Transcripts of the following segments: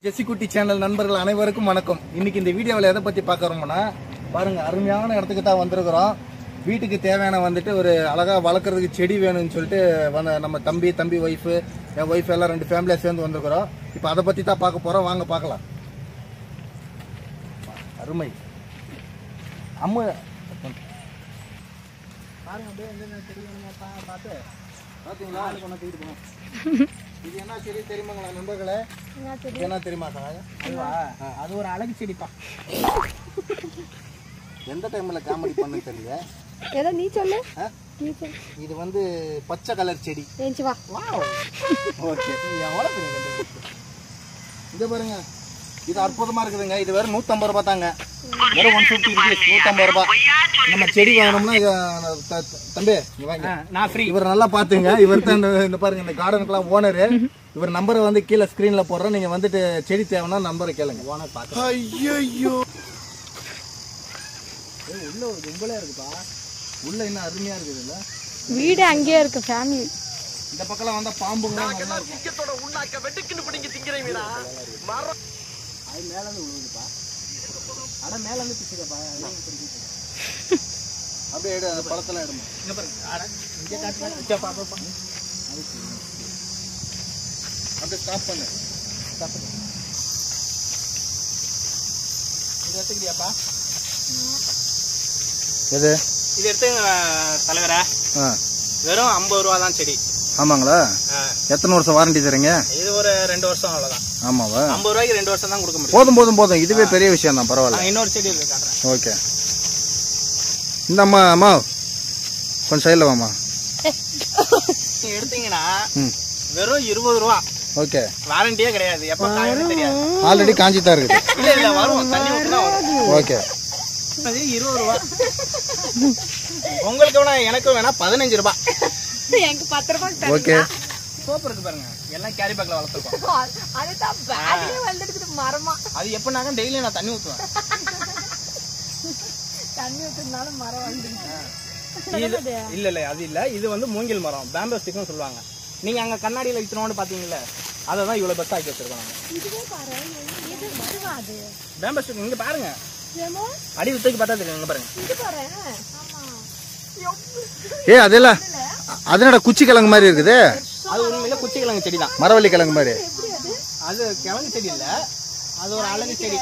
ஜெசிக்குட்டி channel நண்பர்கள் அனைவருக்கும் வணக்கம் இன்னைக்கு இந்த வீடியோவில் எதை பற்றி பார்க்குறோம்னா பாருங்க அருமையான இடத்துக்கு தான் வந்திருக்கிறோம் வீட்டுக்கு தேவையான வந்துட்டு ஒரு அழகாக வளர்க்குறதுக்கு செடி வேணும்னு சொல்லிட்டு வந்த நம்ம தம்பி தம்பி ஒய்ஃபு என் ஒய்ஃப் எல்லாம் ரெண்டு ஃபேமிலியாக சேர்ந்து வந்திருக்கிறோம் இப்போ அதை பற்றி தான் பார்க்க போகிறோம் வாங்க பார்க்கலாம் அருமை அம்மு பாருங்க அப்படியே எந்தெந்த செடி வேணுங்க பா- பார்த்து பார்த்தீங்களா கொண்டு தூக்கிட்டு போகணும் இது என்ன செடி தெரியுமாங்களா நண்பர்களே இது என்ன தெரியுமா சார் அதுவா அது ஒரு அழகு செடிப்பா எந்த டைம்ல காமெடி பண்ணு தெரியல ஏதோ நீ சொல்லு ஆ? நீ சொல்லு இது வந்து பச்சை கலர் செடி ஏஞ்சி வா ஓகே எவ்வளோ பெரிய கண்டுபிடிப்பு. இது பாருங்க இது அற்புதமா இருக்குதுங்க இது வெறும் நூற்றம்பது ரூபாய் தாங்க வெறும் ஒன் ஃபிஃப்டி ருபீஸ் நூற்றம்பது ரூபாய் நம்ம செடி வாங்கணும்னா இத த- த- தம்பி இங்க வாங்க நான் ஃப்ரீ இவர் நல்லா பாத்துங்க இவர் தான் இந்த- இந்த பாருங்க இந்த கார்டனுக்குலாம் ஓனரு இவர் நம்பரை வந்து கீழே ஸ்க்ரீன்ல போடுறோம் நீங்க வந்துட்டு செடி தேவைன்னா நம்பரை கேளுங்க ஓனர் பார்த்து ஐயோ உள்ள ஒரு கும்பலே இருக்குப்பா உள்ள இன்னும் அருமையா இருக்குதுல்ல வீடு அங்கேயே இருக்கு ஃபேமிலி இந்த பக்கம் வந்தா பாம்புங்கலாம் நல்லா இருக்கும் அது மேல இருந்து விழுகுதுப்பா அட மேல இருந்து பிச்சுக்கப்பா அப்படியே எடு அந்த பழத்தெல்லாம் எடுமா இங்க பாருங்க அட இங்க காட்டுங்க இங்க பாப்பா பா அப்படியே ஸ்டாப் பண்ணு ஸ்டாப் பண்ணு இது எடுத்துக்கிறியாப்பா எது இது எடுத்துங்க தலைவரா ஆ வெறும் ஐம்பது ரூபா தான் செடி ஆமாங்களா ஆ, எத்தனை வருஷம் வாரண்டி தரீங்க இது ஒரு ரெண்டு வருஷம் அவ்வளவுதான் ஆமாவா ஐம்பது ரூபாய்க்கு ரெண்டு வருஷம் தான் கொடுக்க முடியும் போதும் போதும் போதும் இதுவே பெரிய விஷயம் தான் பரவாயில்ல நான் இன்னொரு செடி இருக்கு காட்டுறேன் ஓகே இந்த அம்மா அம்மா கொஞ்சம் சைடில் வாம்மா நீங்க எடுத்தீங்கன்னா ம் வெறும் இருபது ரூபா ஓகே வாரண்டியே கிடையாது எப்ப காயும்னு தெரியாது ஆல்ரெடி காஞ்சி தான் இருக்குது இல்ல இல்ல வரும் தண்ணி ஊத்துனா வரும் ஓகே அது இருபது ரூபா உங்களுக்கு வேணா எனக்கும் வேணா பதினஞ்சு ரூபாய் எனக்கு பத்து ரூபாய் ஓகே சோப்பு இருக்கு பாருங்க எல்லாம் கேரி பேக்ல வளர்த்துருக்கோம் அதுதான் பேக்லயே வந்துடுது மரமா அது எப்படினாக்க டெய்லி நான் தண்ணி ஊத்துவேன் தண்ணி ஊத்துனால மரம் வந்துடுது இது இல்ல இல்ல அது இல்ல இது வந்து மூங்கில் மரம் பேம்போ ஸ்டிக்னு சொல்லுவாங்க நீங்க அங்க கண்ணாடியில வித்தனோன்னு பாத்தீங்கல்ல அதை தான் இவ்வளவு பெஸ்ட் ஆக்கி வச்சிருக்கோம் நாங்க இதுவே பாரு இது மரமா அது பேம்போ ஸ்டிக் இங்க பாருங்க ஏமோ அடி வித்துக்கு பார்த்தா தெரியும் இங்க பாருங்க இது பாரு ஆமா ஏ அதெல்லாம் அதனோட குச்சி கிழங்கு மாதிரி இருக்குது அது உண்மையில குச்சி கிழங்கு செடி தான் மரவள்ளி கிழங்கு மாதிரி அது கிழங்கு செடி இல்ல அது ஒரு அழகு செடி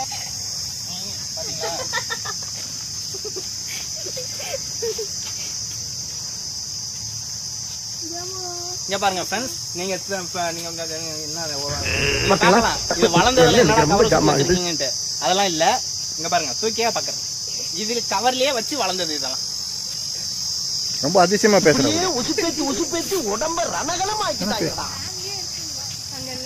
இங்க பாருங்க ஃப்ரெண்ட்ஸ் நீங்க இப்ப- இப்ப நீங்க உங்க- என்ன அது, ஓ- நீங்க பார்க்கலாம். இது வளர்ந்ததுல என்னடா cover சுத்தி வச்சிருக்கீங்கன்ட்டு. அதெல்லாம் இல்ல இங்க பாருங்க தூக்கியா பாக்குறது இதுல கவர்லயே வச்சு வளர்ந்தது இதெல்லாம் ரொம்ப அதிசயமா பேசுறேன் உசுப்பேத்தி உசுப்பேத்தி உடம்ப ரணகலம் ஆக்கிட்டாங்கடா அங்கல்ல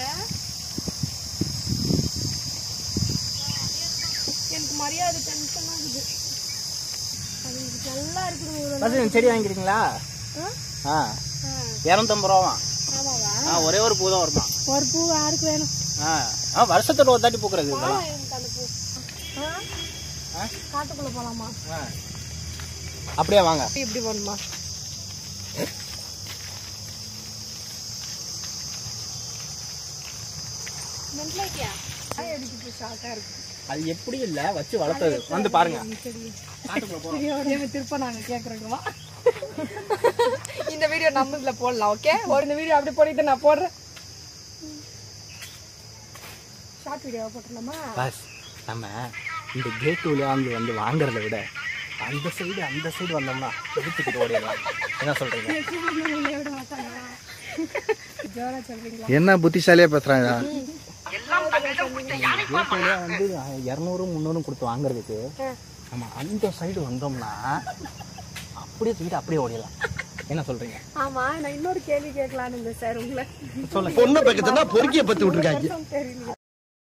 எனக்கு மரியாதை டென்ஷன் ஆகுது அது நல்லா இருக்குது ஒரு பசங்க செடி வாங்கிக்கிறீங்களா ஆ இரநூத்தம்பது ரூபா ஆமாவா ஆ ஒரே ஒரு பூ தான் வருமா ஒரு பூ யாருக்கு வேணும் ஆ ஆ வருஷத்துல ஒரு தாட்டி பூக்குறது இதெல்லாம் எனக்கு அந்த பூ ஆ? ஆ? காட்டுக்குள்ள போலாமா ஆ. அப்படியே வாங்க இப்படி போகணுமா மென்ட்லைட்டியா அடிக்கிட்டு ஷாக்கா இருக்கு அது எப்படி இல்ல வச்சு வளர்த்தது வந்து பாருங்க காட்டுக்குள்ள போறோம் சரி திருப்ப நாங்க கேக்குறோமா இந்த வீடியோ நம்மதுல போடலாம் ஓகே ஒரு இந்த வீடியோ அப்படி போட்டுட்டு நான் போடுறேன் ஷார்ட் வீடியோ போட்டுடலாமா பஸ் நம்ம இந்த கேட் வந்து வந்து வாங்குறத விட அந்த சைடு அந்த சைடு வந்தோம்னா எடுத்துக்கிட்டு ஓடிடலாம் என்ன சொல்றீங்க விட மாட்டாங்க ஜோரா சொல்றீங்களா என்ன புத்திசாலியா பேசுறாங்க கேட்கலையே வந்து இரநூறு முந்நூறு கொடுத்து வாங்குறதுக்கு நம்ம அந்த சைடு வந்தோம்னா அப்படியே தூக்கிட்டு அப்படியே ஓடிடலாம் என்ன சொல்றீங்க ஆமா நான் இன்னொரு கேள்வி கேட்கலான்னு இருந்தேன் சார் உங்களை சொல்லுங்க பொண்ணு பக்கத்துல பொறுக்கிய பத்து விட்டுருக்காங்க தெரியல